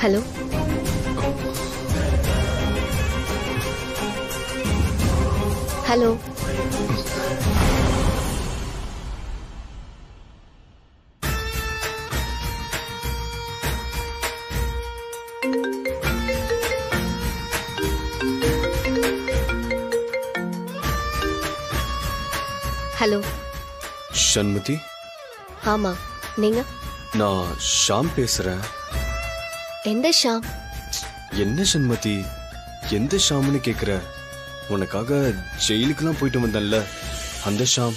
Hello hello hello Shanmathi ஆமா நீங்க நான் ஷாம் பேசுறேன் எந்த ஷாம் என்ன சண்மதி எந்த ஷாம்னு கேக்குற உனக்காக ஜெயிலுக்கெல்லாம் போயிட்டு வந்தேன்ல அந்த ஷாம்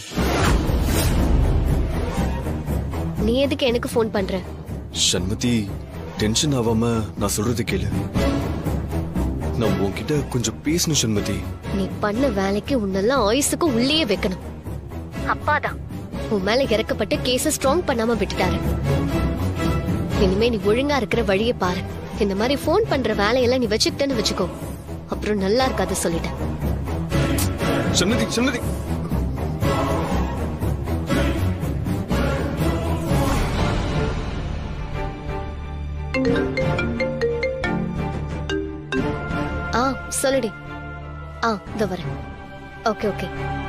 நீ எதுக்கு எனக்கு ஃபோன் பண்ற சண்மதி டென்ஷன் ஆகாம நான் சொல்றது கேளு நான் உன்கிட்ட கொஞ்சம் பேசணும் சண்மதி நீ பண்ண வேலைக்கு உன்னெல்லாம் ஆயுசுக்கு உள்ளேயே வைக்கணும் அப்பாதான் உன் மேல இறக்கப்பட்ட கேஸ ஸ்ட்ராங் பண்ணாம விட்டுட்டாரு இனிமே நீ ஒழுங்கா இருக்கிற வழியை பாரு இந்த மாதிரி ஃபோன் பண்ற வேலையெல்லாம் நீ வச்சுக்கிட்டேன்னு வச்சுக்கோ அப்புறம் நல்லா இருக்காது சொல்லிட்டேன் சண்மதி சண்மதி ஆ சொல்லுடி ஆ இதோ வரேன் ஓகே ஓகே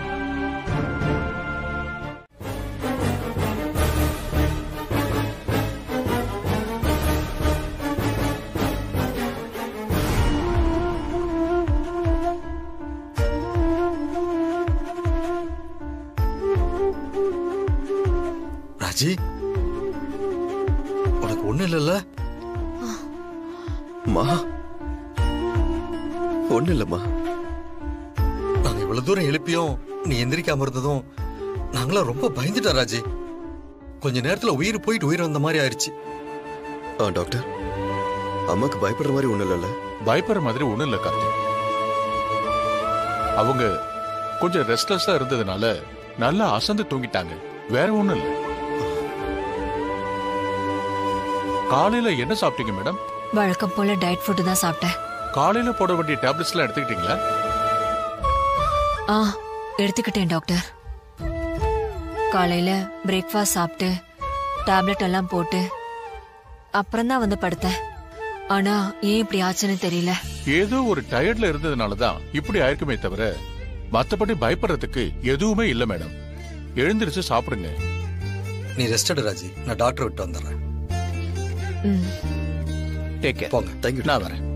ராஜி உனக்கு ஒண்ணு இல்லைல்ல மா ஒண்ணு இல்லம்மா நாங்க இவ்வளவு தூரம் எழுப்பியும் நீ எந்திரிக்காம இருந்ததும் நாங்களாம் ரொம்ப பயந்துட்டோம் ராஜி கொஞ்ச நேரத்துல உயிர் போயிட்டு உயிர் வந்த மாதிரி ஆயிடுச்சு ஆ டாக்டர் அம்மாக்கு பயப்படுற மாதிரி ஒண்ணு இல்லைல்ல பயப்படுற மாதிரி ஒண்ணும் இல்ல கார்த்திக் அவங்க கொஞ்சம் ரெஸ்ட்லெஸ்ஸா இருந்ததுனால நல்லா அசந்து தூங்கிட்டாங்க வேற ஒண்ணும் இல்ல காலையில என்ன சாப்பிட்டீங்க மேடம் வழக்கம் போல டயட் ஃபுட்டு தான் சாப்பிட்டேன் காலையில போட வேண்டிய டேப்லெட்ஸ் எல்லாம் எடுத்துக்கிட்டீங்களா ஆ எடுத்துக்கிட்டேன் டாக்டர் காலையில பிரேக்ஃபாஸ்ட் சாப்பிட்டு டேப்லெட் எல்லாம் போட்டு அப்புறம் தான் வந்து படுத்தேன் ஆனா ஏன் இப்படி ஆச்சுன்னு தெரியல ஏதோ ஒரு டயர்ட்ல இருந்ததுனால தான் இப்படி ஆயிருக்குமே தவிர மத்தபடி பயப்படுறதுக்கு எதுவுமே இல்ல மேடம் எழுந்திருச்சு சாப்பிடுங்க நீ ரெஸ்ட் எடு ராஜி நான் டாக்டர் விட்டு வந்துடுறேன் ம் டேக் கேர் போங்க தேங்க்யூ நான் வரேன்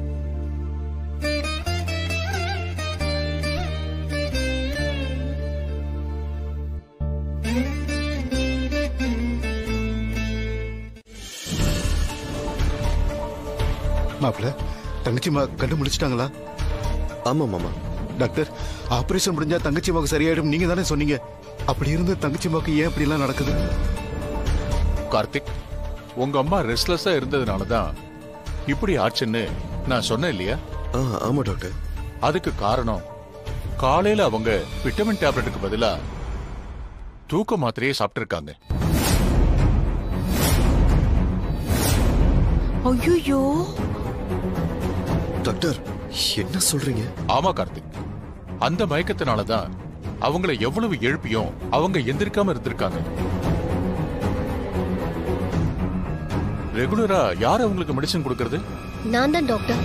மாப்பிள்ள தங்கச்சி மா கண்டு முடிச்சிட்டாங்களா ஆமா மாமா டாக்டர் ஆபரேஷன் முடிஞ்சா தங்கச்சி மாக்கு சரியாயிடும் நீங்க தானே சொன்னீங்க அப்படி இருந்து தங்கச்சி மாக்கு ஏன் இப்படி எல்லாம் நடக்குது கார்த்திக் உங்க அம்மா ரெஸ்ட்லெஸ்ஸா இருந்ததுனால தான் இப்படி ஆச்சுன்னு நான் சொன்னேன் இல்லையா ஆ ஆமா டாக்டர் அதுக்கு காரணம் காலையில அவங்க விட்டமின் டேப்லெட்டுக்கு பதிலா தூக்க மாத்திரையே சாப்பிட்டிருக்காங்க ஐயோ டாக்டர் என்ன சொல்றீங்க ஆமா கார்த்திக் அந்த மயக்கத்தினால தான் அவங்கள எவ்வளவு எழுப்பியும் அவங்க எந்திரிக்காம இருந்திருக்காங்க ரெகுலரா யார் அவங்களுக்கு மெடிசன் கொடுக்கறது நான் தான் டாக்டர்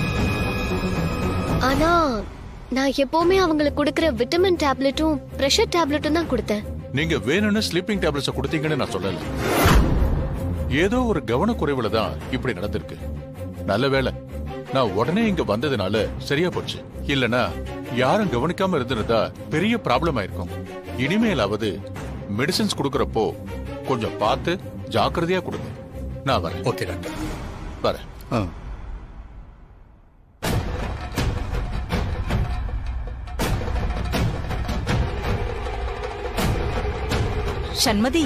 ஆனா நான் எப்பவுமே அவங்களுக்கு கொடுக்கிற விட்டமின் டேப்லெட்டும் பிரஷர் டேப்லெட்டும் தான் கொடுத்தேன் நீங்க வேணும்னு ஸ்லீப்பிங் டேப்லெட்ஸ் கொடுத்தீங்கன்னு நான் சொல்லல ஏதோ ஒரு கவனக்குறைவுல தான் இப்படி நடந்திருக்கு நல்ல வேளை நான் உடனே இங்க வந்ததுனால சரியா போச்சு இல்லனா யாரும் கவனிக்காம இருந்திருந்தா பெரிய ப்ராப்ளம் ஆயிருக்கும் இனிமேலாவது மெடிசின்ஸ் கொடுக்கறப்போ கொஞ்சம் பார்த்து ஜாக்கிரதையா கொடுங்க நான் வரேன் ஓகே டாக்டர் வரேன் ஆ. சண்மதி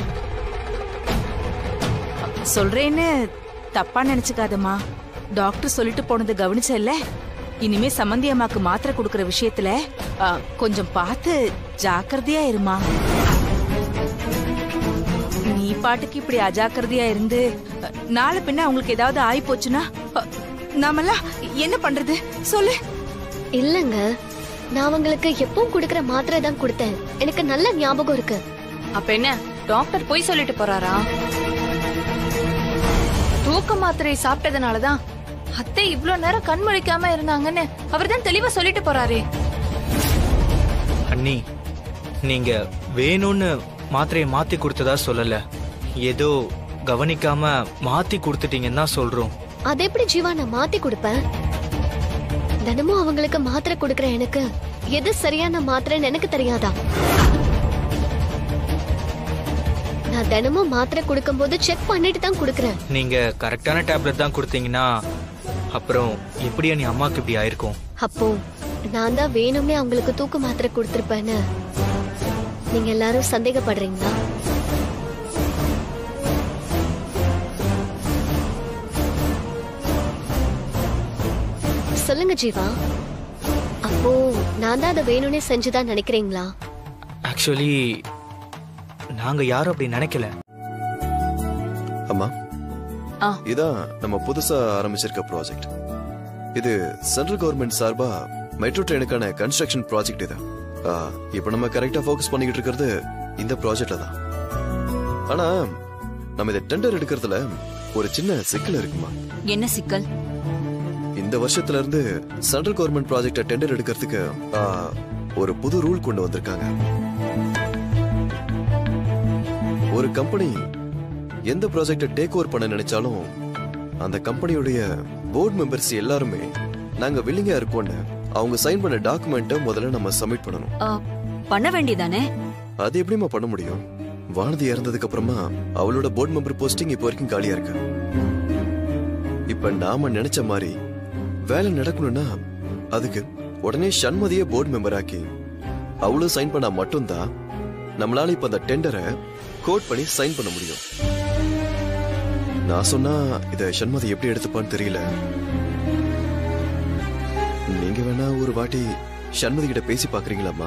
சொல்றேன்னு தப்பா நினைச்சுக்காதம்மா டாக்டர் சொல்லிட்டு போனது கவனிச்சல்ல இனிமே சம்மந்தி அம்மாக்கு மாத்திரை கொடுக்கற விஷயத்துல ஆ, கொஞ்சம் பார்த்து ஜாக்கிரதையா இருமா நீ பாட்டுக்கு இப்படி அஜாக்கிரதையா இருந்து அ, நாளை பின்ன அவங்களுக்கு ஏதாவது ஆயி போச்சுன்னா அ, நாமெல்லாம் என்ன பண்றது சொல்லு இல்லங்க நான் அவங்களுக்கு எப்பவும் கொடுக்கிற மாத்திரை தான் கொடுத்தேன் எனக்கு நல்ல ஞாபகம் இருக்கு அப்ப என்ன டாக்டர் போய் சொல்லிட்டு போறாரா தூக்க மாத்திரை சாப்பிட்டதுனாலதான் அத்தை இவ்ளோ நேரம் கண் முழிக்காம இருந்தாங்கன்னு அவர் தான் தெளிவா சொல்லிட்டு போறாரே அண்ணி நீங்க வேணும்னு மாத்திரையை மாத்தி கொடுத்ததா சொல்லல ஏதோ கவனிக்காம மாத்தி கொடுத்துட்டீங்கன்னு தான் சொல்றோம் அது எப்படி ஜீவா நான் மாத்தி கொடுப்பேன் தினமும் அவங்களுக்கு மாத்திரை கொடுக்கற எனக்கு எது சரியான மாத்திரைன்னு எனக்கு தெரியாதா நான் தினமும் மாத்திரை கொடுக்கும்போது செக் பண்ணிட்டு தான் கொடுக்கறேன் நீங்க கரெக்டான டேப்லெட் தான் கொடுத்தீங்கன்னா அப்புறம் எப்படி அண்ணி அம்மாக்கு இப்படி ஆயிருக்கும் அப்போ நான் தான் வேணும்னே அவங்களுக்கு தூக்கு மாத்திரை கொடுத்திருப்பேன்னு நீங்க எல்லாரும் சந்தேகப்படுறீங்களா சொல்லுங்க ஜீவா அப்போ நான் தான் அதை வேணும்னே செஞ்சுதான் நினைக்கிறீங்களா ஆக்சுவலி நாங்க யாரும் அப்படி நினைக்கல அம்மா ஆ. இதான் நம்ம புதுசா ஆரம்பிச்சிருக்க ப்ராஜெக்ட் இது சென்ட்ரல் கவர்மெண்ட் சார்பா மெட்ரோ ட்ரெயினுக்கான கன்ஸ்ட்ரக்ஷன் ப்ராஜெக்ட் இது ஆ, இப்ப நம்ம கரெக்டா ஃபோக்கஸ் பண்ணிக்கிட்டு இருக்கிறது இந்த ப்ராஜெக்ட்ல தான் ஆனா நம்ம இதை டெண்டர் எடுக்கிறதுல ஒரு சின்ன சிக்கல் இருக்குமா என்ன சிக்கல் இந்த வருஷத்துல இருந்து சென்ட்ரல் கவர்மெண்ட் ப்ராஜெக்ட டெண்டர் எடுக்கிறதுக்கு ஆ, ஒரு புது ரூல் கொண்டு வந்திருக்காங்க ஒரு கம்பெனி எந்த ப்ராஜெக்ட டேக் ஓவர் பண்ண நினைச்சாலும் அந்த கம்பெனியுடைய போர்டு மெம்பர்ஸ் எல்லாருமே நாங்க வில்லிங்கா இருக்கோம்னு அவங்க சைன் பண்ண டாக்குமெண்ட்டை முதல்ல நம்ம சப்மிட் பண்ணணும் ஆ, பண்ண வேண்டியதானே அது எப்படிம்மா பண்ண முடியும் வானதி இறந்ததுக்கு அப்புறமா அவளோட போர்டு மெம்பர் போஸ்டிங் இப்போ வரைக்கும் காலியா இருக்கு இப்ப நாம நினைச்ச மாதிரி வேலை நடக்கணும்னா அதுக்கு உடனே சண்மதிய போர்டு மெம்பர் ஆக்கி அவளும் சைன் பண்ணா மட்டும்தான் நம்மளால இப்ப அந்த டெண்டரை கோட் பண்ணி சைன் பண்ண முடியும் நான் சொன்னா இத சண்மதி எப்படி எடுத்துப்பான்னு தெரியல நீங்க வேணா ஒரு வாட்டி சண்மதி கிட்ட பேசி பாக்குறீங்களாம்மா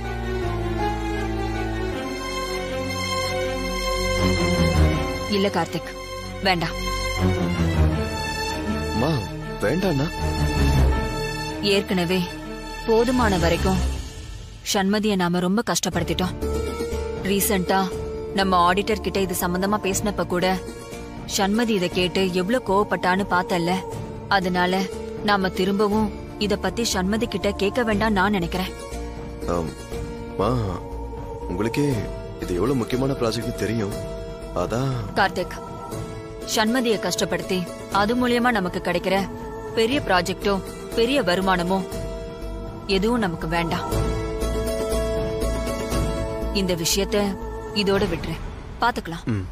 இல்ல கார்த்திக் வேண்டாம் மா வேண்டாண்ணா ஏற்கனவே போதுமான வரைக்கும் சண்மதிய நாம ரொம்ப கஷ்டப்படுத்திட்டோம் ரீசெண்டா நம்ம ஆடிட்டர் கிட்ட இது சம்பந்தமா பேசினப்ப கூட சண்மதி இத கேட்டு எவ்வளவு கோவப்பட்டான்னு பார்த்தல்ல அதனால நாம திரும்பவும் இத பத்தி சண்மதி கிட்ட கேட்க வேண்டாம் நான் நினைக்கிறேன் ஆம். மா உங்களுக்கே இது எவ்வளவு முக்கியமான ப்ராஜெக்ட் தெரியும் அதான் கார்த்திக் சண்மதிய கஷ்டப்படுத்தி அது மூலியமா நமக்கு கிடைக்கிற பெரிய ப்ராஜெக்டோ பெரிய வருமானமோ எதுவும் நமக்கு வேண்டாம் இந்த விஷயத்த இதோட விட்டுரு பாத்துக்கலாம் ம்.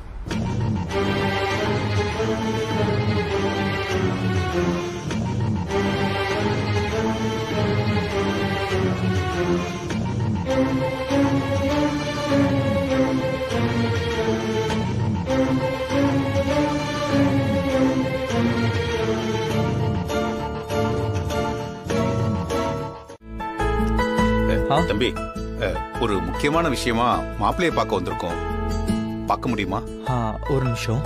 ஆ? தம்பி அஹ், ஒரு முக்கியமான விஷயமா மாப்பிள்ளைய பார்க்க வந்திருக்கோம் பார்க்க முடியுமா ஆ, ஒரு நிமிஷம்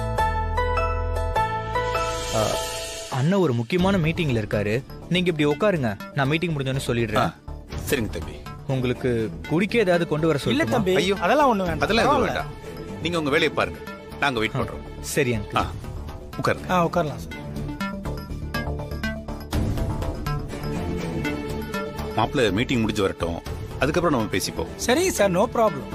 ஆ, அண்ணன் ஒரு முக்கியமான மீட்டிங்ல இருக்காரு நீங்க இப்படி உட்காருங்க நான் மீட்டிங் முடிஞ்சோன்னு ஆ, சொல்லிடுறேன் சரிங்க தம்பி உங்களுக்கு குடிக்க ஏதாவது கொண்டு வர இல்ல சொல்லுமா தம்பி ஐயோ. அதெல்லாம் ஒண்ணு வேண்டாம் அதெல்லாம் எதுவும் பரவாயில்ல. வேண்டாம் நீங்க உங்க வேலையை பாருங்க நாங்க வெயிட் பண்றோம் சரி அங்கிள் ஆ உட்காருங்க ஆ உட்காரலாம் சார் மாப்பிள்ளை மீட்டிங் முடிஞ்சு வரட்டும் அதுக்கப்புறம் நம்ம பேசிப்போம் சரி சார் நோ ப்ராப்ளம்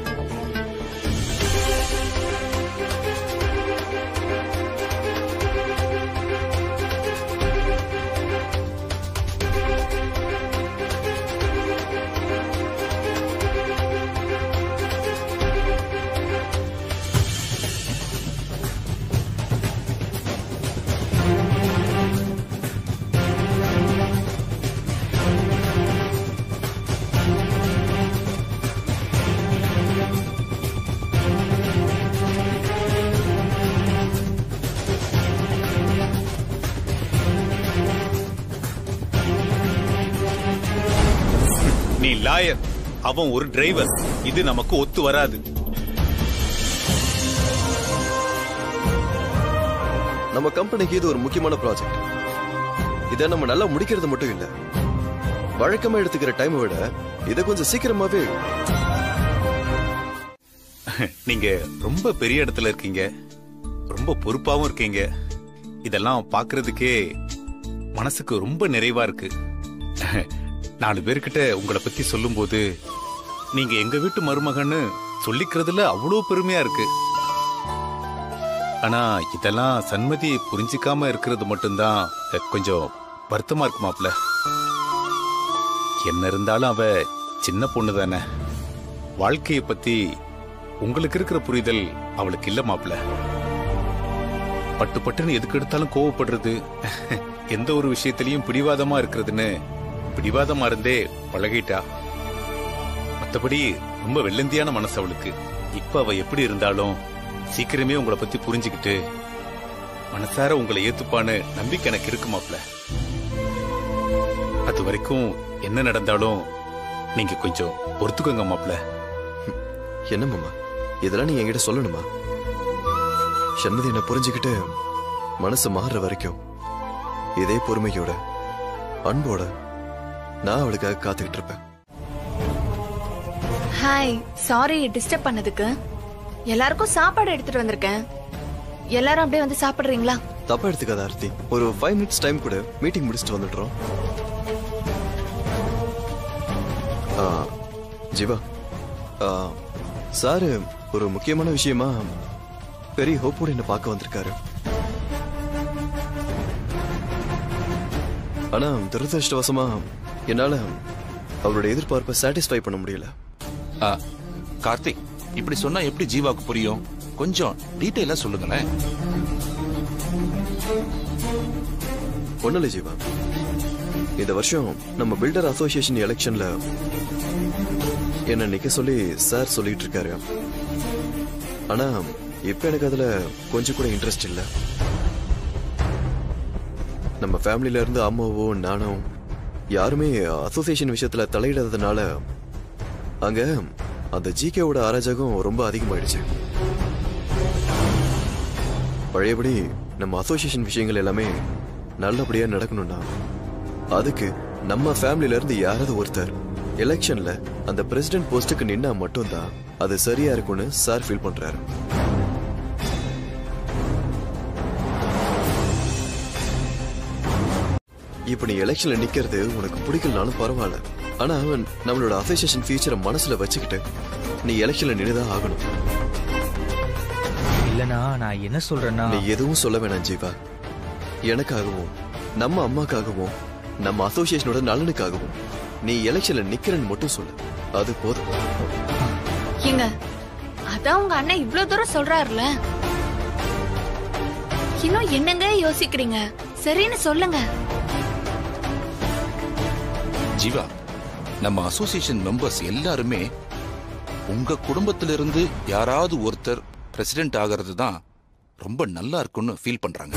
நீ லாயர் அவன் ஒரு டிரைவர் இது நமக்கு ஒத்து வராது நம்ம கம்பெனிக்கு இது ஒரு முக்கியமான ப்ராஜெக்ட் இதை நம்ம நல்லா முடிக்கிறது மட்டும் இல்ல வழக்கமா எடுத்துக்கிற டைமை விட இதை கொஞ்சம் சீக்கிரமாவே நீங்க ரொம்ப பெரிய இடத்துல இருக்கீங்க ரொம்ப பொறுப்பாவும் இருக்கீங்க இதெல்லாம் பார்க்கிறதுக்கே மனசுக்கு ரொம்ப நிறைவா இருக்கு நாலு பேர்கிட்ட உங்களை பத்தி சொல்லும்போது நீங்க எங்க வீட்டு மருமகன்னு சொல்லிக்கிறதுல அவ்வளோ பெருமையா இருக்கு ஆனா இதெல்லாம் சன்மதியை புரிஞ்சிக்காம இருக்கிறது மட்டும்தான் அஹ், கொஞ்சம் வருத்தமா இருக்கு மாப்ள என்ன இருந்தாலும் அவ சின்ன பொண்ணு தானே வாழ்க்கையை பத்தி உங்களுக்கு இருக்கிற புரிதல் அவளுக்கு இல்ல மாப்ள பட்டு பட்டுன்னு எதுக்கு எடுத்தாலும் கோவப்படுறது எந்த ஒரு விஷயத்திலையும் பிடிவாதமா இருக்கிறதுன்னு பிடிவாதமா இருந்தே பழகிட்டா மத்தபடி ரொம்ப வெள்ளந்தியான மனசு அவளுக்கு இப்ப அவ எப்படி இருந்தாலும் சீக்கிரமே உங்களை பத்தி புரிஞ்சுக்கிட்டு மனசார உங்களை ஏத்துப்பான்னு நம்பிக்கை எனக்கு இருக்கு மாப்ள அது வரைக்கும் என்ன நடந்தாலும் நீங்க கொஞ்சம் பொறுத்துக்கோங்க மாப்ள என்ன மாமா இதெல்லாம் நீ என்கிட்ட சொல்லணுமா சண்மதி என்ன புரிஞ்சுக்கிட்டு மனசு மாறுற வரைக்கும் இதே பொறுமையோட அன்போட நான் அவளுக்காக காத்துக்கிட்டு இருப்பேன் ஹாய் சாரி டிஸ்டர்ப் பண்ணதுக்கு எல்லாருக்கும் சாப்பாடு எடுத்துட்டு வந்திருக்கேன் எல்லாரும் அப்படியே வந்து சாப்பிடுறீங்களா தப்பா எடுத்துக்காத ஆர்த்தி ஒரு ஃபைவ் மினிட்ஸ் டைம் கூட மீட்டிங் முடிச்சுட்டு வந்துடுறோம் ஆ, ஜீவா ஆ, சாரு ஒரு முக்கியமான விஷயமா பெரிய ஹோப்போடு என்ன பார்க்க வந்திருக்காரு ஆனா துரதிருஷ்டவசமா என்னால அவருடைய எதிர்பார்ப்பை சாட்டிஸ்ஃபை பண்ண முடியல ஆ, கார்த்திக் இப்படி சொன்னா எப்படி ஜீவாக்கு புரியும் கொஞ்சம் டீட்டெயிலா சொல்லுங்களேன் ஒண்ணும் இல்ல ஜீவா இந்த வருஷம் நம்ம பில்டர் அசோசியேஷன் எலெக்ஷன்ல என்ன நிக்க சொல்லி சார் சொல்லிட்டு இருக்காரு ஆனா இப்ப எனக்கு அதுல கொஞ்சம் கூட இன்ட்ரெஸ்ட் இல்ல நம்ம ஃபேமிலில இருந்து அம்மாவோ நானோ யாருமே அசோசியேஷன் விஷயத்துல தலையிடாததுனால அங்க அந்த ஜிகேவோட அராஜகம் ரொம்ப அதிகமாயிடுச்சு பழையபடி நம்ம அசோசியேஷன் விஷயங்கள் எல்லாமே நல்லபடியா நடக்கணும்னா அதுக்கு நம்ம ஃபேமிலில இருந்து யாராவது ஒருத்தர் எலெக்ஷன்ல அந்த பிரசிடென்ட் போஸ்டுக்கு நின்னா மட்டும்தான் அது சரியா இருக்கும்னு சார் ஃபீல் பண்றாரு இப்ப நீ எலெக்ஷன்ல நிக்கிறது உனக்கு பிடிக்கலனாலும் பரவாயில்ல ஆனா அவன் நம்மளோட அசோசியேஷன் ஃபியூச்சரை மனசுல வச்சுக்கிட்டு நீ எலெக்ஷன்ல நின்னுதான் ஆகணும் இல்லனா நான் என்ன சொல்றேன்னா நீ எதுவும் சொல்ல வேணாம் ஜீவா எனக்காகவும் நம்ம அம்மாக்காகவும் நம்ம அசோசியேஷனோட நலனுக்காகவும் நீ எலெக்ஷன்ல நிக்கிறன்னு மட்டும் சொல்லு அது போதும் ஏங்க அதான் உங்க அண்ணன் இவ்ளோ தூரம் சொல்றாருல இன்னும் என்னங்க யோசிக்கிறீங்க சரின்னு சொல்லுங்க ஜீவா நம்ம அசோசியேஷன் மெம்பர்ஸ் எல்லாருமே உங்க குடும்பத்திலிருந்து யாராவது ஒருத்தர் பிரசிடென்ட் ஆகிறது தான் ரொம்ப நல்லா இருக்கும்னு ஃபீல் பண்றாங்க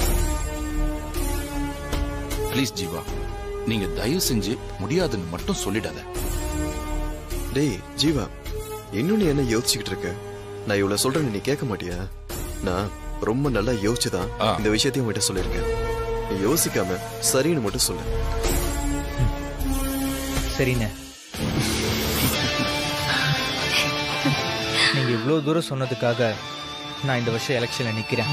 ப்ளீஸ் ஜீவா நீங்க தயவு செஞ்சு முடியாதுன்னு மட்டும் சொல்லிடாத டேய் ஜீவா இன்னும் நீ என்ன யோசிச்சுக்கிட்டு இருக்க நான் இவ்வளவு சொல்றேன்னு நீ கேட்க மாட்டியா நான் ரொம்ப நல்லா யோசிச்சுதான் ஆ. இந்த விஷயத்தையும் உன்கிட்ட சொல்லியிருக்கேன் நீ யோசிக்காம சரின்னு மட்டும் சொல்லு சரிண்ணே நீங்க இவ்வளவு தூரம் சொன்னதுக்காக நான் இந்த வருஷம் எலெக்ஷன்ல நிக்கிறேன்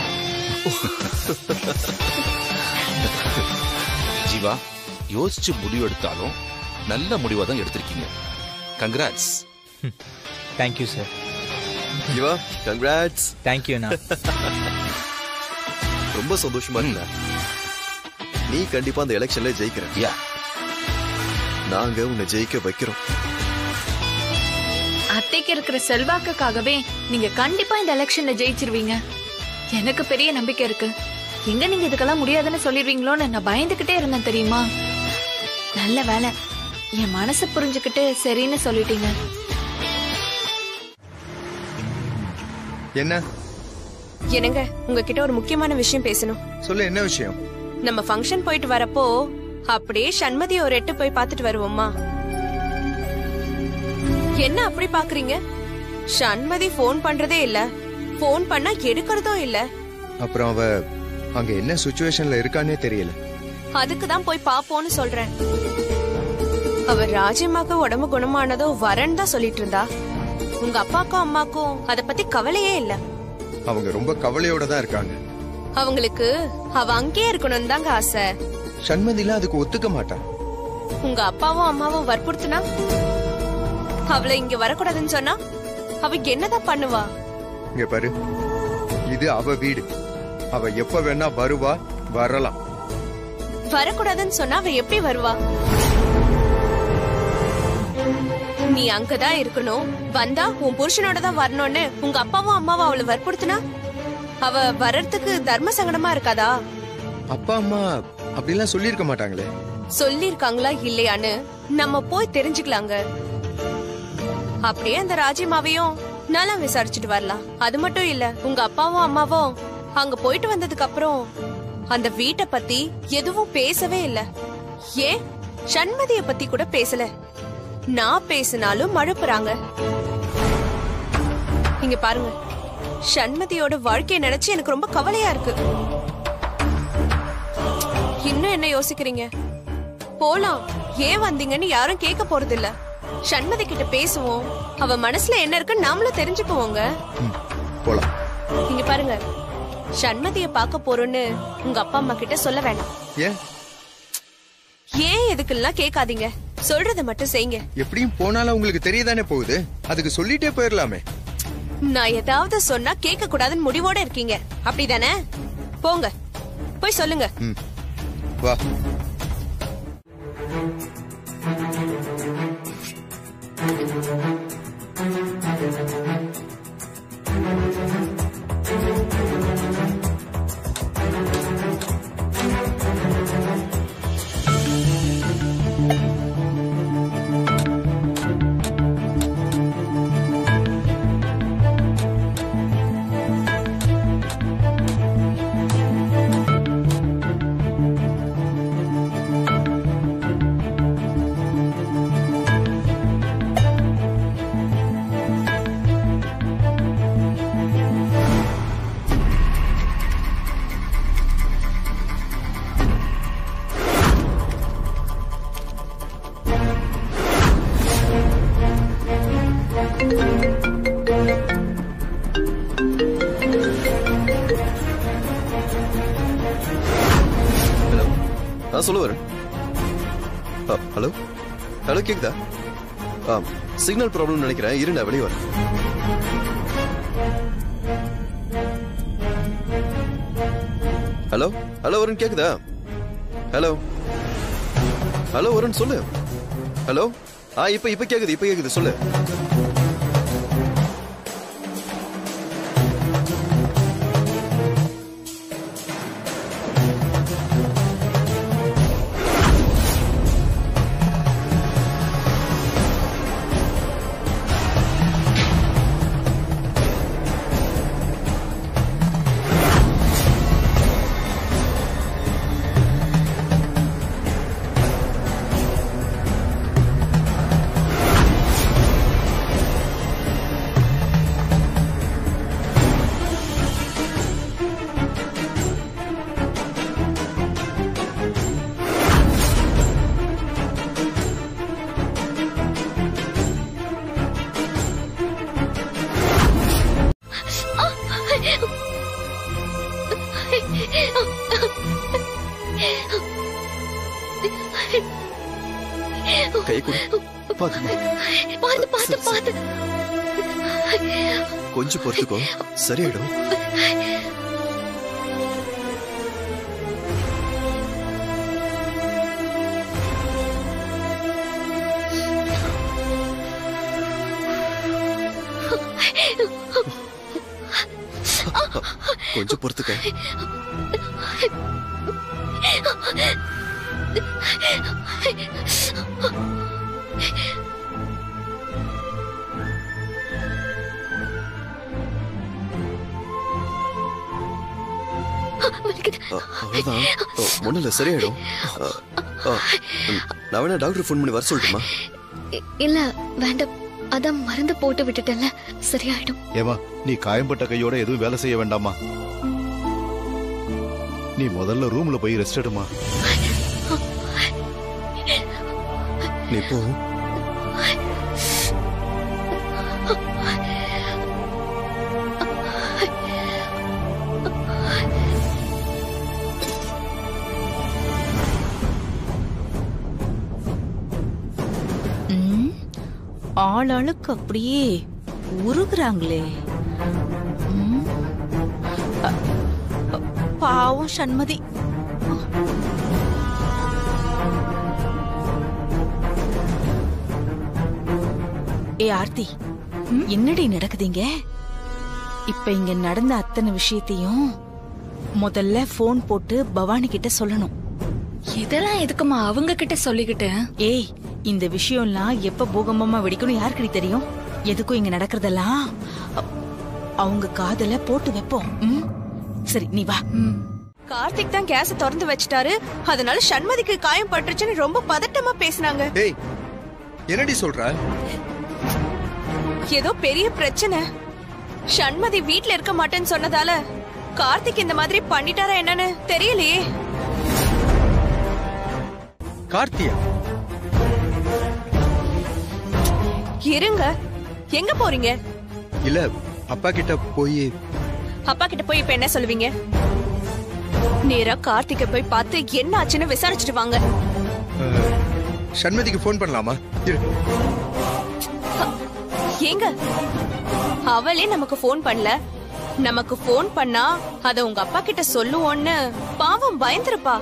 ஜீவா யோசிச்சு முடிவு எடுத்தாலும் நல்ல முடிவா தான் எடுத்திருக்கீங்க congrats thank you sir Jeeva congrats தேங்க்யூண்ணா ரொம்ப சந்தோஷமா இருக்க நீ கண்டிப்பா அந்த எலெக்ஷன்ல ஜெயிக்கிற யா நாங்க உன்னை ஜெயிக்க வைக்கிறோம் அத்தைக்கு இருக்கிற செல்வாக்குக்காகவே நீங்க கண்டிப்பா இந்த எலெக்ஷன்ல ஜெயிச்சிருவீங்க எனக்கு பெரிய நம்பிக்கை இருக்கு எங்க நீங்க இதுக்கெல்லாம் முடியாதுன்னு சொல்லிடுவீங்களோன்னு நான் பயந்துகிட்டே இருந்தேன் தெரியுமா நல்ல வேலை என் மனசு புரிஞ்சுக்கிட்டு சரின்னு சொல்லிட்டீங்க என்ன என்னங்க உங்ககிட்ட ஒரு முக்கியமான விஷயம் பேசணும் சொல்லு என்ன விஷயம் நம்ம ஃபங்க்ஷன் போயிட்டு வரப்போ அப்படியே சண்மதி ஒரு எட்டு போய் பார்த்துட்டு வருவோமா என்ன அப்படி பாக்குறீங்க சண்மதி ஃபோன் பண்றதே இல்ல ஃபோன் பண்ணா எடுக்கிறதும் இல்ல அப்புறம் அவ அங்க என்ன சுச்சுவேஷன்ல இருக்கானே தெரியல அதுக்கு தான் போய் பாப்போம்னு சொல்றேன் அவ ராஜ்யமாக்கு உடம்பு குணமானதோ வரேன்னு தான் சொல்லிட்டு இருந்தா உங்க அப்பாக்கும் அம்மாக்கும் அத பத்தி கவலையே இல்ல அவங்க ரொம்ப கவலையோட தான் இருக்காங்க அவங்களுக்கு அவ அங்கேயே இருக்கணும்னு தாங்க ஆசை சண்மதிலாம் அதுக்கு ஒத்துக்க மாட்டான் உங்க அப்பாவும் அம்மாவும் வற்புறுத்துனா அவளை இங்க வரக்கூடாதுன்னு சொன்னா அவ என்னதான் பண்ணுவா இங்க பாரு இது அவ வீடு அவ எப்ப வேணா வருவா வரலாம் வரக்கூடாதுன்னு சொன்னா அவ எப்படி வருவா நீ அங்கதான் இருக்கணும் வந்தா உன் புருஷனோட தான் வரணும்னு உங்க அப்பாவும் அம்மாவும் அவளை வற்புறுத்துனா அவ வர்றதுக்கு தர்ம சங்கடமா இருக்காதா அப்பா அம்மா அப்படிலாம் சொல்லியிருக்க மாட்டாங்களே சொல்லிருக்காங்களா இல்லையான்னு நம்ம போய் தெரிஞ்சுக்கலாங்க அப்படியே அந்த ராஜிமாவையும் நல்லா விசாரிச்சுட்டு வரலாம் அது மட்டும் இல்ல உங்க அப்பாவும் அம்மாவும் அங்க போயிட்டு வந்ததுக்கு அப்புறம் அந்த வீட்டை பத்தி எதுவும் பேசவே இல்ல ஏன் சண்மதிய பத்தி கூட பேசல நான் பேசினாலும் மழுப்புறாங்க இங்க பாருங்க சண்மதியோட வாழ்க்கைய நினைச்சு எனக்கு ரொம்ப கவலையா இருக்கு இன்னும் என்ன யோசிக்கிறீங்க போலாம் ஏன் வந்தீங்கன்னு யாரும் கேட்க போறது இல்ல சண்மதி கிட்ட பேசுவோம் அவ மனசுல என்ன இருக்குன்னு நாமளும் தெரிஞ்சுக்குவோங்க போலாம் இங்க பாருங்க சண்மதிய பார்க்க போறோம்னு உங்க அப்பா அம்மா கிட்ட சொல்ல வேணாம் ஏன் ஏன் எதுக்குலாம் கேட்காதீங்க சொல்றத மட்டும் செய்யுங்க எப்படியும் போனாலும் உங்களுக்கு தெரியதானே போகுது அதுக்கு சொல்லிட்டே போயிடலாமே நான் ஏதாவது சொன்னா கேட்க கூடாதுன்னு முடிவோட இருக்கீங்க அப்படிதானே போங்க போய் சொல்லுங்க ம் வா ஹலோ ஆ சொல்லு வரேன் ஆ, ஹலோ ஹலோ கேக்குதா ஆ சிக்னல் ப்ராப்ளம் நினைக்கிறேன் இரு நான் வெளியே வரேன் ஹலோ ஹலோ வருண் கேக்குதா ஹலோ ஹலோ வருண் சொல்லு ஹலோ ஆ இப்ப இப்ப கேக்குது இப்ப கேக்குது சொல்லு கை கொடு பாத்துமா பார்த்து பார்த்து பார்த்து கொஞ்சம் பொறுத்துக்கோ சரியாயிடும் கொஞ்சம் பொறுத்துக்க அ, அவ்வளவுதான் ஒன்றும் இல்லை சரியாயிடும் அ, அ, ம், நான் வேணா டாக்டர் ஃபோன் பண்ணி வர சொல்லட்டுமா இ- இல்ல வேண்டாம் அதான் மருந்து போட்டு விட்டுட்டேன்ல சரியாயிடும் ஏமா நீ காயம்பட்ட கையோட எதுவும் வேலை செய்ய வேண்டாமா நீ முதல்ல ரூம்ல போய் ரெஸ்ட் எடுமா நீ போ ஆளாளுக்கு அப்படியே உருகுறாங்களே ம். அ- அ- பாவம் சண்மதி ஏ ஆர்த்தி என்னடி நடக்குதுங்க இப்ப இங்க நடந்த அத்தனை விஷயத்தையும் முதல்ல போன் போட்டு பவானி கிட்ட சொல்லணும் இதெல்லாம் எதுக்குமா அவங்க கிட்ட சொல்லிக்கிட்டு ஏய் இந்த விஷயம்லாம் எப்ப பூகம்பமா வெடிக்கணும் யாருக்குடி தெரியும் எதுக்கும் இங்க நடக்கிறதெல்லாம் அ- அவங்க காதல போட்டு வைப்போம் ம்? சரி நீ வா கார்த்திக் தான் கேஸ் திறந்து வச்சிட்டாரு அதனால சண்மதிக்கு காயம் பட்டுருச்சுன்னு ரொம்ப பதட்டமா பேசினாங்க ஏய் என்னடி சொல்ற ஏதோ பெரிய பிரச்சனை சண்மதி வீட்ல இருக்க மாட்டேன்னு சொன்னதால கார்த்திக் இந்த மாதிரி பண்ணிட்டாரா என்னன்னு தெரியலையே கார்த்தியா இருங்க எங்க போறீங்க இல்ல அப்பா கிட்ட போய் அப்பா கிட்ட போய் இப்ப என்ன சொல்லுவீங்க நேரா கார்த்திகை போய் பார்த்து என்ன ஆச்சுன்னு விசாரிச்சுட்டு வாங்க அஹ், சண்மதிக்கு ஃபோன் பண்ணலாமா இரு ஏங்க அவளே நமக்கு ஃபோன் பண்ணல நமக்கு ஃபோன் பண்ணா அத உங்க அப்பா கிட்ட சொல்லுவோன்னு பாவம் பயந்துருப்பா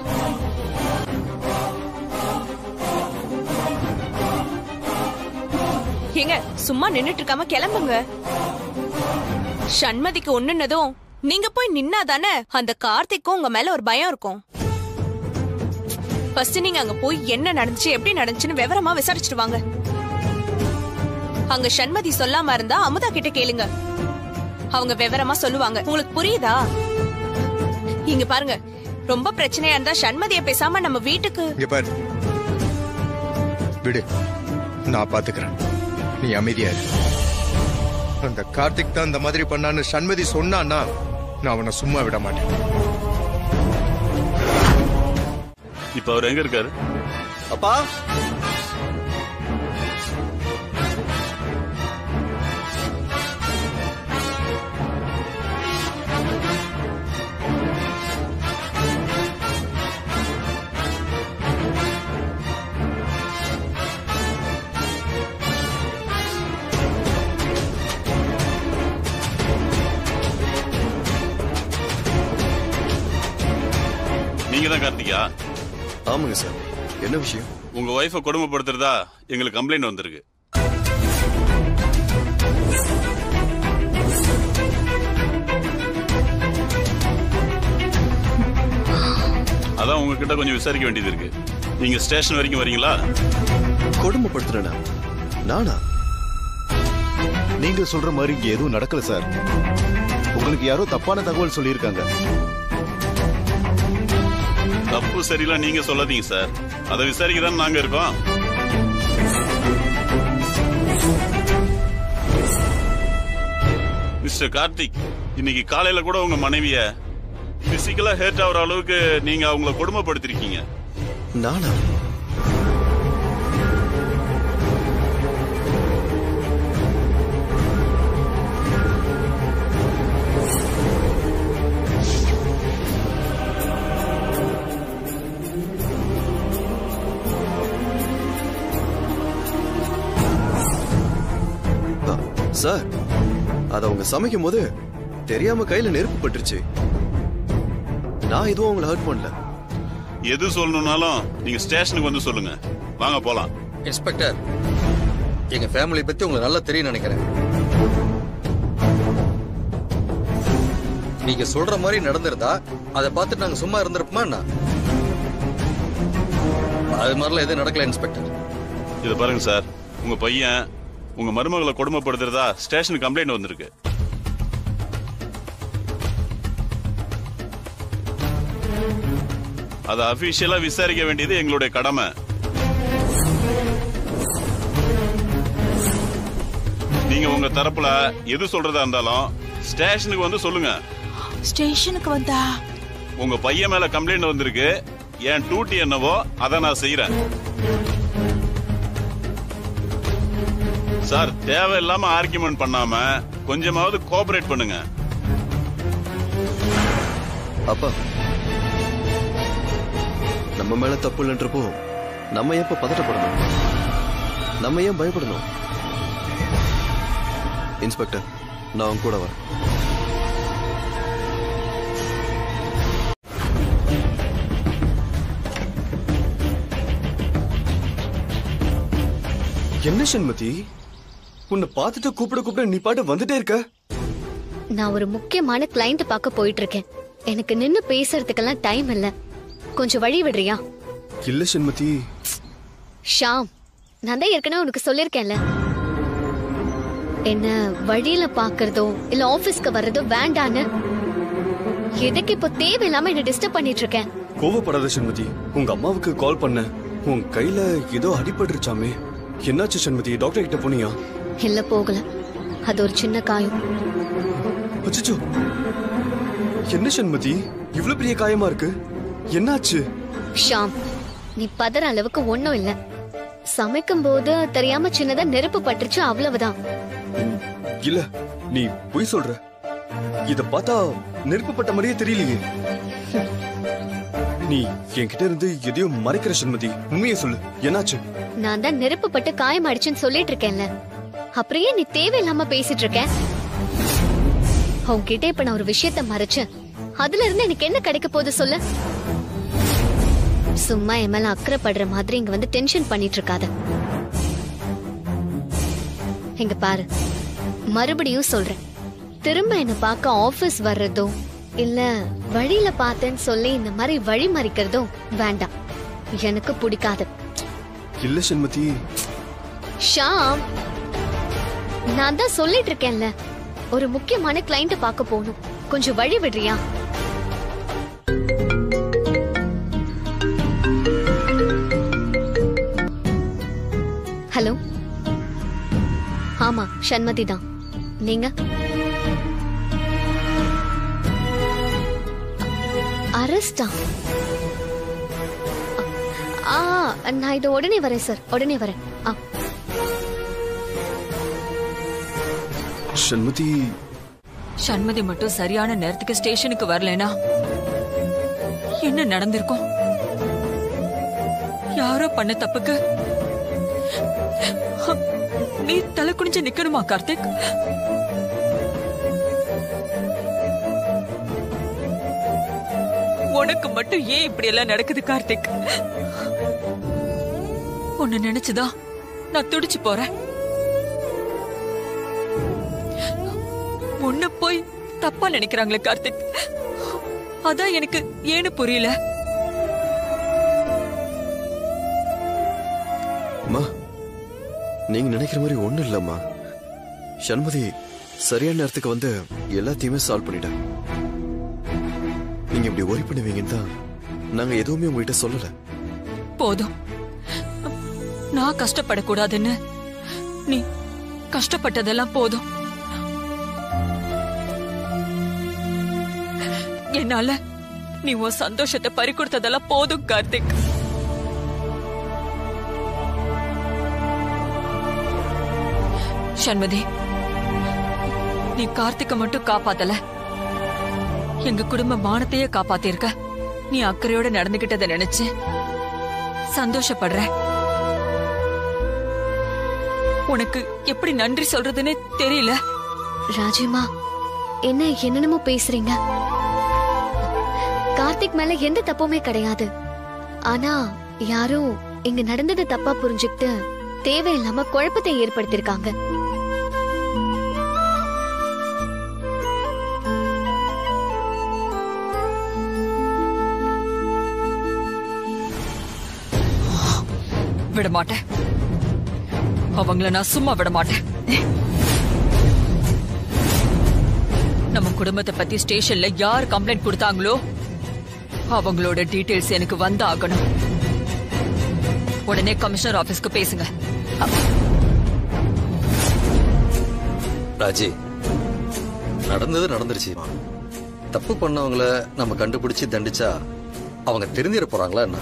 ஏங்க சும்மா நின்னுட்டு இருக்காம கிளம்புங்க சண்மதிக்கு ஒண்ணுனதும் நீங்க போய் நின்னாதானே அந்த கார்த்திக்கும் உங்க மேல ஒரு பயம் இருக்கும் ஃபர்ஸ்ட் நீங்க அங்க போய் என்ன நடந்துச்சு எப்படி நடந்துச்சுன்னு விவரமா விசாரிச்சுட்டு வாங்க அங்க சண்மதி சொல்லாம இருந்தா அமுதா கிட்ட கேளுங்க அவங்க விவரமா சொல்லுவாங்க உங்களுக்கு புரியுதா இங்க பாருங்க ரொம்ப பிரச்சனையா இருந்தா சண்மதிய பேசாம நம்ம வீட்டுக்கு இங்க பாரு விடு நான் பாத்துக்கிறேன் நீ அமைதியா இரு அந்த கார்த்திக் தான் இந்த மாதிரி பண்ணான்னு சண்மதி சொன்னான்னா நான் அவனை சும்மா விட மாட்டேன் இப்ப அவர் எங்க இருக்காரு அப்பா நீங்க தான் கார்த்திகா ஆமாங்க சார் என்ன விஷயம் உங்க ஒய்ஃபை கொடுமைப்படுத்துறதா எங்களுக்கு கம்ப்ளைண்ட் வந்திருக்கு அதான் உங்ககிட்ட கொஞ்சம் விசாரிக்க வேண்டியது இருக்கு நீங்க ஸ்டேஷன் வரைக்கும் வரீங்களா கொடுமைப்படுத்துறேனா நானா நீங்க சொல்ற மாதிரி இங்க எதுவும் நடக்கல சார் உங்களுக்கு யாரோ தப்பான தகவல் சொல்லியிருக்காங்க தப்பு சரியில்லாம் நீங்க சொல்லாதீங்க சார் அதை விசாரிக்க தான் நாங்க இருக்கோம் மிஸ்டர் கார்த்திக் இன்னைக்கு காலையில கூட உங்க மனைவிய பிசிக்கலா ஹேர்ட் ஆகுற அளவுக்கு நீங்க அவங்கள கொடுமைப்படுத்திருக்கீங்க நானா ஆ, சார் அத அவங்க சமைக்கும் போது தெரியாம கையில நெருப்பு பட்டுருச்சு நான் எதுவும் அவங்கள ஹர்ட் பண்ணல எது சொல்லணும்னாலும் நீங்க ஸ்டேஷனுக்கு வந்து சொல்லுங்க வாங்க போலாம் இன்ஸ்பெக்டர் எங்க ஃபேமிலி பத்தி உங்களுக்கு நல்லா தெரியும் நினைக்கிறேன் நீங்க சொல்ற மாதிரி நடந்திருந்தா அதை பார்த்துட்டு நாங்க சும்மா இருந்திருப்போமா என்ன அது மாதிரிலாம் எதுவும் நடக்கல இன்ஸ்பெக்டர் இத பாருங்க சார் உங்க பையன் உங்க மருமகளை கொடுமைப்படுத்துறதா ஸ்டேஷனுக்கு கம்ப்ளைண்ட் வந்திருக்கு அதை அபிஷியலா விசாரிக்க வேண்டியது எங்களுடைய கடமை நீங்க உங்க தரப்புல எது சொல்றதா இருந்தாலும் ஸ்டேஷனுக்கு வந்து சொல்லுங்க ஸ்டேஷனுக்கு வந்தா உங்க பையன் மேல கம்ப்ளைண்ட் வந்திருக்கு என் டியூட்டி என்னவோ அதை நான் செய்யறேன் சார் தேவையில்லாம ஆர்கியூமெண்ட் பண்ணாம கொஞ்சமாவது கோஆபரேட் பண்ணுங்க அப்பா நம்ம மேல தப்பு இல்லைன்றப்போ நம்ம எப்ப பதட்டப்படணும் நம்ம ஏன் பயப்படணும் இன்ஸ்பெக்டர் நான் அவங்க கூட வரேன் என்ன சண்மதி உன்னை பார்த்துட்டு கூப்பிட கூப்பிட நீ பாட்டு வந்துட்டே இருக்க நான் ஒரு முக்கியமான கிளைண்ட் பார்க்க போயிட்டு இருக்கேன் எனக்கு நின்னு பேசுறதுக்கெல்லாம் டைம் இல்ல கொஞ்சம் வழி விடுறியா இல்ல சண்மதி ஷாம் நான் தான் ஏற்கனவே உனக்கு சொல்லிருக்கேன்ல என்ன வழியில பாக்குறதோ இல்ல ஆபீஸ்க்கு வர்றதோ வேண்டான்னு எதுக்கு இப்போ தேவையில்லாம என்ன டிஸ்டர்ப் பண்ணிட்டு இருக்கேன் கோவப்படாத சண்மதி உங்க அம்மாவுக்கு கால் பண்ண உன் கையில ஏதோ அடிபட்டுருச்சாமே என்னாச்சு சண்மதி டாக்டர் கிட்ட போனியா இல்ல போகல அது ஒரு சின்ன காயம் அச்சச்சோ என்ன சண்மதி இவ்ளோ பெரிய காயமா இருக்கு என்னாச்சு ஷாம் நீ பதற அளவுக்கு ஒண்ணும் இல்ல சமைக்கும் போது தெரியாம சின்னதா நெருப்பு பட்டுருச்சு அவ்வளவுதான் இல்ல நீ பொய் சொல்ற இத பார்த்தா நெருப்புப்பட்ட மாதிரியே தெரியலையே நீ என்கிட்ட இருந்து எதையும் மறைக்கிற சண்மதி உண்மையை சொல்லு என்னாச்சு நான் தான் நெருப்பு பட்டு காயம் அடிச்சுன்னு சொல்லிட்டு இருக்கேன்ல அப்படியே நீ தேவையில்லாம பேசிட்டு இருக்க உன்கிட்ட இப்ப நான் ஒரு விஷயத்த மறைச்சேன் அதுல இருந்து எனக்கு என்ன கிடைக்க போகுது சொல்லு சும்மா என் மேல அக்கறைப்படுற மாதிரி இங்க வந்து டென்ஷன் பண்ணிட்டு இருக்காத இங்க பாரு மறுபடியும் சொல்றேன் திரும்ப என்ன பார்க்க ஆபீஸ் வர்றதோ இல்ல வழியில பார்த்தேன்னு சொல்லி இந்த மாதிரி வழி மறிக்கிறதோ வேண்டாம் எனக்கு பிடிக்காது இல்ல சண்மதி ஷாம் நான் தான் சொல்லிட்டு இருக்கேன்ல ஒரு முக்கியமான கிளைண்ட் பார்க்க போகணும் கொஞ்சம் வழி விடுறியா ஹலோ ஆமா சண்மதி தான் நீங்க அரஸ்டா ஆ நான் இது உடனே வரேன் சார் உடனே வரேன் ஆ சண்மதி சண்மதி மட்டும் சரியான நேரத்துக்கு ஸ்டேஷனுக்கு வரலனா என்ன நடந்திருக்கும் யாரோ பண்ண தப்புக்கு நீ தலை குனிஞ்சு நிக்கணுமா கார்த்திக் உனக்கு மட்டும் ஏன் இப்படி எல்லாம் நடக்குது கார்த்திக் உன்னை நினைச்சுதான் நான் துடிச்சு போறேன் உன்னை போய் தப்பா நினைக்கிறாங்களே கார்த்திக் அதான் எனக்கு ஏன்னு புரியல அம்மா நீங்க நினைக்கிற மாதிரி ஒண்ணும் இல்லம்மா சண்மதி சரியான நேரத்துக்கு வந்து எல்லாத்தையுமே சால்வ் பண்ணிட்டேன் நீங்க இப்படி ஒரி பண்ணுவீங்கன்னு தான் நாங்க எதுவுமே உங்ககிட்ட சொல்லல போதும் நான் கஷ்டப்படக்கூடாதுன்னு நீ கஷ்டப்பட்டதெல்லாம் போதும் என்னால நீ உன் சந்தோஷத்தை பறி கொடுத்ததெல்லாம் போதும் கார்த்திக் சண்மதி நீ கார்த்திக்க மட்டும் காப்பாத்தல எங்க குடும்ப மானத்தையே காப்பாத்திருக்க நீ அக்கறையோட நடந்துகிட்டத நினைச்சு சந்தோஷப்படுற உனக்கு எப்படி நன்றி சொல்றதுன்னு தெரியல ராஜிமா என்ன என்னென்னமோ பேசுறீங்க கார்த்திக் மேல எந்த தப்புமே கிடையாது ஆனா யாரோ இங்க நடந்தது தப்பா புரிஞ்சுக்கிட்டு தேவையில்லாம குழப்பத்தை ஏற்படுத்திருக்காங்க விட மாட்டேன் அவங்கள நான் சும்மா விட மாட்டேன் நம்ம குடும்பத்தை பத்தி ஸ்டேஷன்ல யார் கம்ப்ளைண்ட் கொடுத்தாங்களோ அவங்களோட டீடைல்ஸ் எனக்கு வந்து ஆகணும் உடனே கமிஷனர் ஆபீஸ்க்கு பேசுங்க ராஜி நடந்தது நடந்துருச்சு தப்பு பண்ணவங்கள நம்ம கண்டுபிடிச்சு தண்டிச்சா அவங்க தெரிஞ்சிட போறாங்களா என்ன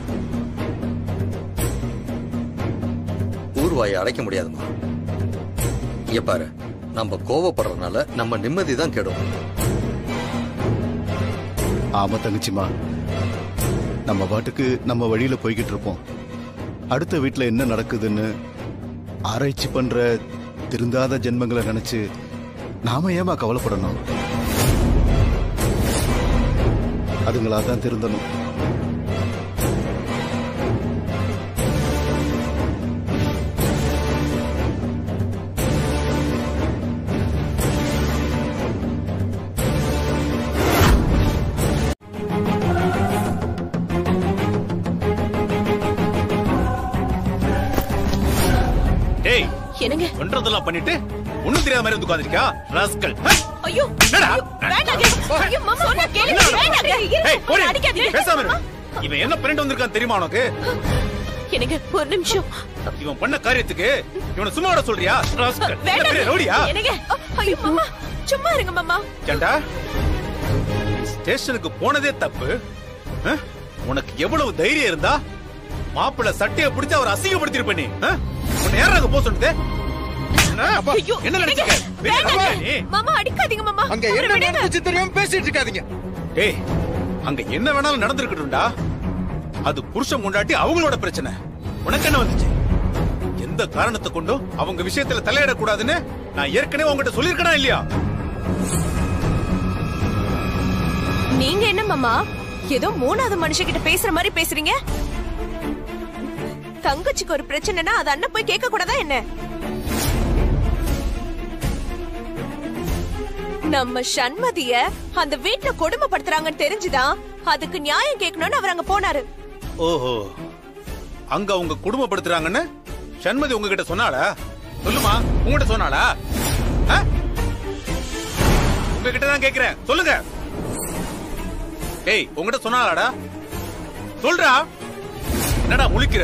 ஊர்வாயை அடைக்க முடியாதுமா இங்க பாரு நம்ம கோவப்படுறதுனால நம்ம நிம்மதி தான் கெடும் ஆமா தங்கச்சிமா நம்ம பாட்டுக்கு நம்ம வழியில போய்கிட்டு இருப்போம் அடுத்த வீட்ல என்ன நடக்குதுன்னு ஆராய்ச்சி பண்ற திருந்தாத ஜென்மங்களை நினைச்சு நாம ஏமா கவலைப்படணும் அதுங்களா தான் திருந்தணும் டேய் என்னங்க பண்றதெல்லாம் பண்ணிட்டு ஒண்ணும் தெரியாத மாதிரி வந்து உட்கார்ந்திருக்கா ராஸ்கல் ஐயோ என்னடா வேண்டாங்க ஐயோ மாமா சொன்னா கேளுங்க வேண்டாங்க ஏய் போடி அடிக்காதீங்க பேசாம இரு இவன் என்ன பண்ணிட்டு வந்திருக்கான் தெரியுமா உனக்கு எனக்கு ஒரு நிமிஷம் இவன் பண்ண காரியத்துக்கு இவனை சும்மா விட சொல்றியா ராஸ்கல் என்ன பெரிய வேண்டாங்க ரவுடியா என்னங்க ஐயோ மாமா சும்மா இருங்க மாமா ஏண்டா ஸ்டேஷனுக்கு போனதே தப்பு அஹ்? உனக்கு எவ்வளவு தைரியம் இருந்தா மாப்பிள்ள சட்டையை பிடிச்சு அவர் அசிங்கப்படுத்திருப்ப நீ அஹ்? உன்னை யாரா அங்க போக சொன்னது என்ன? ஐயோ என்ன நினைச்சுக்க பெரிய வேண்டாங்க. ரவுடியா நீ மாமா அடிக்காதீங்க மாமா அங்க அவரை என்ன விடுங்க. நடந்துச்சு தெரியாம பேசிட்டு இருக்காதீங்க டேய் அங்க என்ன வேணாலும் நடந்திருக்கட்டும்டா அது புருஷன் கொண்டாட்டி அவங்களோட பிரச்சனை உனக்கு என்ன வந்துச்சு எந்த காரணத்தை கொண்டும் அவங்க விஷயத்துல தலையிடக்கூடாதுன்னு நான் ஏற்கனவே உங்ககிட்ட சொல்லியிருக்கனா இல்லையா நீங்க என்ன மாமா ஏதோ மூணாவது மனுஷகிட்ட பேசுற மாதிரி பேசுறீங்க தங்கச்சிக்கு ஒரு பிரச்சனைனா அது அண்ணன் போய் கேட்க கூடாதா என்ன நம்ம சண்மதிய அந்த வீட்டுல கொடுமைப்படுத்துறாங்கன்னு தெரிஞ்சுதான் அதுக்கு நியாயம் கேட்கணும்னு அவர் அங்க போனாரு ஓஹோ அங்க அவங்க குடும்பப்படுத்துறாங்கன்னு சண்மதி உங்ககிட்ட சொன்னாளா சொல்லுமா உங்ககிட்ட சொன்னாளா ஆ? உங்ககிட்ட தான் கேக்குறேன் சொல்லுங்க ஏய் உங்ககிட்ட சொன்னாளாடா சொல்றா என்னடா முழிக்கிற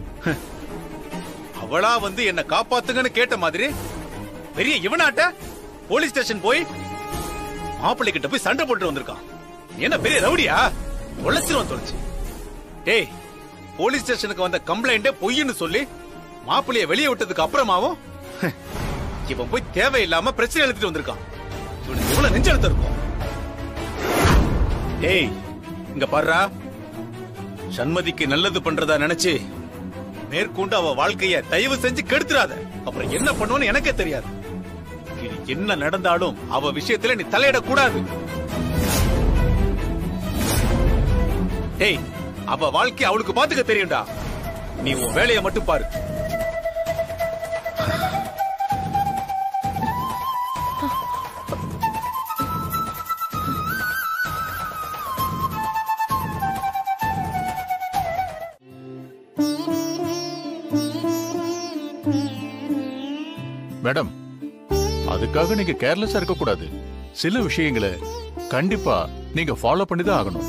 அவளா வந்து என்ன காப்பாத்துங்கன்னு கேட்ட மாதிரி பெரிய இவனாட்ட போலீஸ் ஸ்டேஷன் போய் மாப்பிள்ளை கிட்ட போய் சண்டை போட்டு வந்திருக்கான் என்ன பெரிய ரவுடியா தொலைச்சிருவான் தொலைச்சு டேய் போலீஸ் ஸ்டேஷனுக்கு வந்த கம்ப்ளைண்ட்டே பொய்ன்னு சொல்லி மாப்பிள்ளைய வெளியே விட்டதுக்கு அப்புறமாவும் இவன் போய் தேவையில்லாம பிரச்சனை எழுதிட்டு வந்திருக்கான் இவனுக்கு எவ்வளவு நெஞ்செழுத்தம் இருக்கும் டேய் இங்க பாருடா சண்மதிக்கு நல்லது பண்றதா நினைச்சு மேற்கொண்டு அவ வாழ்க்கைய தயவு செஞ்சு கெடுத்துறாத அப்புறம் என்ன பண்ணுவோன்னு எனக்கே தெரியாது இனி என்ன நடந்தாலும் அவ விஷயத்துல நீ தலையிடக்கூடாது டேய் அவ வாழ்க்கை அவளுக்கு பாத்துக்க தெரியும்டா நீ உன் வேலையை மட்டும் பாரு மேடம் அதுக்காக நீங்க கேர்லெஸ்ஸா இருக்க கூடாது சில விஷயங்களை கண்டிப்பா நீங்க ஃபாலோ பண்ணி தான் ஆகணும்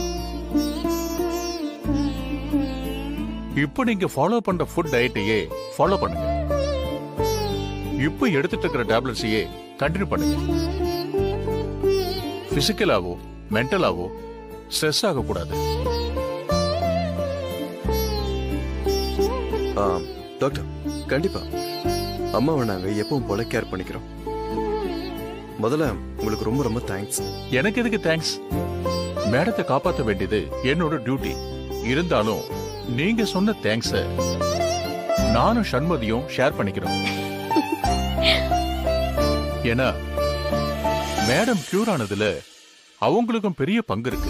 இப்போ நீங்க ஃபாலோ பண்ற ஃபுட் டயட்டையே ஃபாலோ பண்ணுங்க இப்போ எடுத்துட்டு இருக்கிற டேப்லெட்ஸையே கண்டினியூ பண்ணுங்க பிசிக்கலாவோ மென்டலாவோ ஸ்ட்ரெஸ் ஆகக்கூடாது ஆ, டாக்டர் கண்டிப்பா அம்மாவை நாங்க எப்பவும் போல கேர் பண்ணிக்கிறோம் முதல்ல உங்களுக்கு ரொம்ப ரொம்ப தேங்க்ஸ் எனக்கு எதுக்கு தேங்க்ஸ் மேடத்தை காப்பாத்த வேண்டியது என்னோட டியூட்டி இருந்தாலும் நீங்க சொன்ன தேங்க்ஸ நானும் சண்மதியும் ஷேர் பண்ணிக்கிறோம் ஏன்னா மேடம் கியூர் ஆனதுல அவங்களுக்கும் பெரிய பங்கு இருக்கு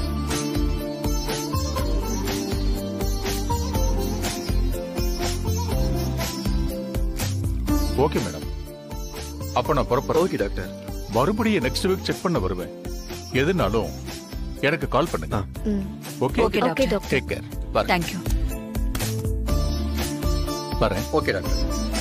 ஓகே மேடம் அப்ப நான் புறப்படுறேன் ஓகே டாக்டர் மறுபடியும் நெக்ஸ்ட் வீக் செக் பண்ண வருவேன் எதுனாலும் எனக்கு கால் பண்ணுங்க okay Okay, doctor. Okay, take care வரேன் தேங்க்யூ வரேன் ஓகே டாக்டர்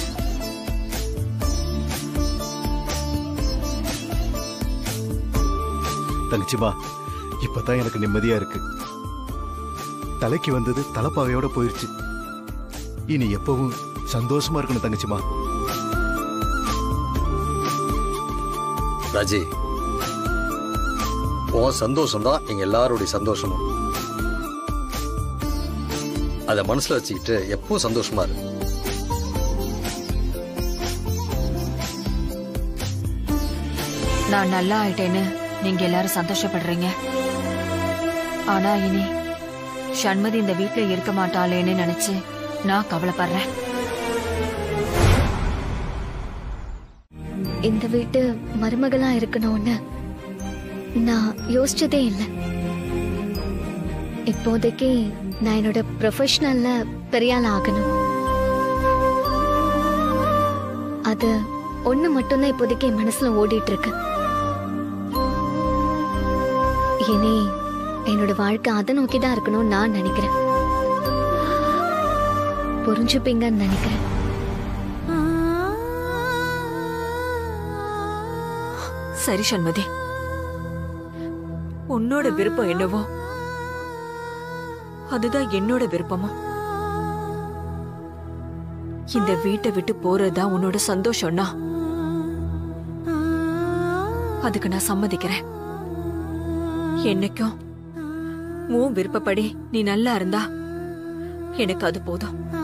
தங்கச்சிமா இப்பதான் எனக்கு நிம்மதியா இருக்கு தலைக்கு வந்தது தலைப்பாவையோட போயிருச்சு இனி எப்பவும் சந்தோஷமா இருக்கணும் தங்கச்சிமா ராஜி உன் சந்தோஷம் தான் எங்க எல்லாருடைய சந்தோஷமும் அத மனசுல வச்சுக்கிட்டு எப்பவும் சந்தோஷமா இரு நான் நல்லா ஆயிட்டேன்னு நீங்க எல்லாரும் சந்தோஷப்படுறீங்க ஆனா இனி சண்மதி இந்த வீட்ல இருக்க மாட்டாளேன்னு நினைச்சு நான் கவலைப்படுறேன் இந்த வீட்டு மருமகளா இருக்கணும்னு நான் யோசிச்சதே இல்லை இப்போதைக்கு நான் என்னோட ப்ரொஃபஷனல்ல பெரிய ஆள் ஆகணும் அது ஒண்ணு மட்டும்தான் இப்போதைக்கு என் மனசுல ஓடிட்டு இருக்கு இனி என்னோட வாழ்க்கை அதை நோக்கி தான் இருக்கணும்னு நான் நினைக்கிறேன் புரிஞ்சுப்பீங்கன்னு நினைக்கிறேன் சரி சண்மதி உன்னோட விருப்பம் என்னவோ அதுதான் என்னோட விருப்பமும் இந்த வீட்டை விட்டு போறதுதான் உன்னோட சந்தோஷம்னா அதுக்கு நான் சம்மதிக்கிறேன் என்னைக்கும் உன் விருப்பப்படி நீ நல்லா இருந்தா எனக்கு அது போதும்